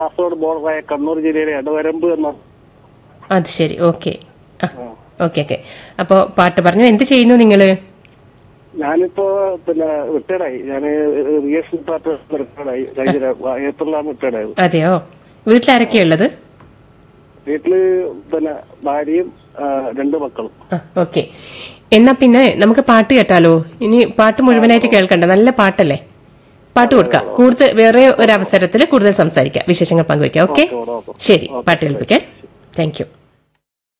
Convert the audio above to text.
കാസർഗോഡ് ബോർഡറായ കണ്ണൂർ ജില്ലയിലെ ഇടവരമ്പ് എന്ന അത് ശരി ഓക്കെ ആ ഓക്കെ ഓക്കെ അപ്പോ പാട്ട് പറഞ്ഞു എന്ത് ചെയ്യുന്നു നിങ്ങള് ഞാനിപ്പോ പിന്നെ റിട്ടയർഡായി ഞാൻ റിയേഷൻ പാർട്ടി റിട്ടയർഡായി കഴിഞ്ഞ ര- ഏപ്രിലാണ് റിട്ടയർഡായത് അതെയോ വീട്ടിലാരൊക്കെയാ ഉള്ളത് വീട്ടില് പിന്നെ ഭാര്യയും ആ, രണ്ട് മക്കളും ആ ഓക്കെ എന്നാ പിന്നെ നമുക്ക് പാട്ട് കേട്ടാലോ ഇനി പാട്ട് മുഴുവനായിട്ട് കേൾക്കണ്ട നല്ല പാട്ടല്ലേ പാട്ട് കൊടുക്കാം കൂടുതൽ വേറെ ഒരു അവസരത്തിൽ കൂടുതൽ സംസാരിക്കാം വിശേഷങ്ങൾ പങ്കുവയ്ക്കാം ഓക്കെ ഓക്കെ, ഓക്കെ. ശരി പാട്ട് കേൾപ്പിക്കാൻ താങ്ക് യു